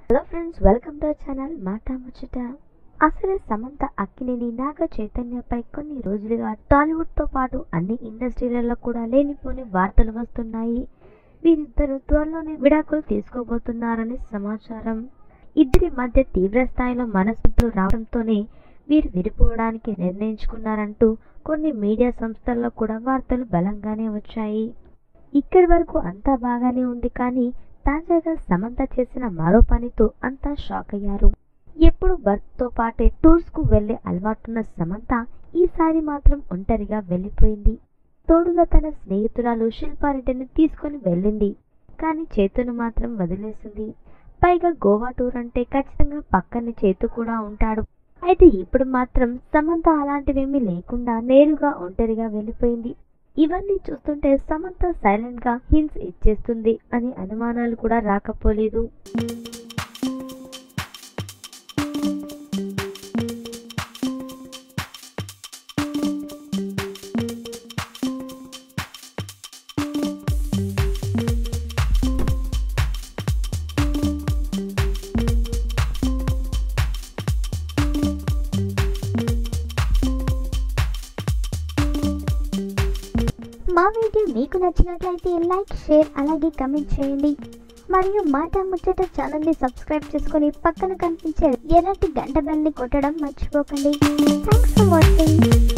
hello friends welcome to channel Maata Muchata అసలు సమంత అక్కినేని నాగ చైతన్యపై కొన్ని రోజులుగా టాలీవుడ్ తో పాటు అన్ని ఇండస్ట్రీలలో కూడా లేనిపోని వార్తలు వస్తున్నాయి వీరిద్దరు త్వరలోనే విడాకులు తీసుకోబోతున్నారని సమాచారం ఇద్దరి మధ్య తీవ్ర స్థాయిలో మనస్పర్ధలు రావడంతోనే వీరు విడిపోవడానికి నిర్ణయించుకున్నారంటూ కొన్ని మీడియా సంస్థల్లో కూడా వార్తలు బలంగానే వచ్చాయి ఇక్కడి వరకు అంతా బాగానే ఉంది కానీ తాజాగా సమంత చేసిన మరో పనితో అంతా షాక్ అయ్యారు ఎప్పుడు భర్తతో పాటే టూర్స్ కు వెళ్లే అలవాటున్న సమంత ఈసారి మాత్రం ఒంటరిగా వెళ్ళిపోయింది తోడుగా తన స్నేహితురాలు శిల్పారెడ్డిని తీసుకొని వెళ్ళింది కానీ చేతును మాత్రం వదిలేసింది పైగా గోవా టూర్ అంటే ఖచ్చితంగా పక్కన చేతు కూడా ఉంటాడు అయితే ఇప్పుడు మాత్రం సమంత అలాంటివేమీ లేకుండా నేరుగా ఒంటరిగా వెళ్ళిపోయింది ఇవన్నీ చూస్తుంటే సమంత సైలెంట్ గా హింట్స్ ఇచ్చేస్తుంది అని అనుమానాలు కూడా రాకపోలేదు మా వీడియో మీకు నచ్చినట్లయితే లైక్ షేర్ అలాగే కమెంట్ చేయండి మరియు మాట ముచ్చట ఛానల్ని సబ్స్క్రైబ్ చేసుకొని పక్కన కనిపించే ఎర్రటి గంట బెల్ని కొట్టడం మర్చిపోకండి థ్యాంక్స్ ఫర్ వాచింగ్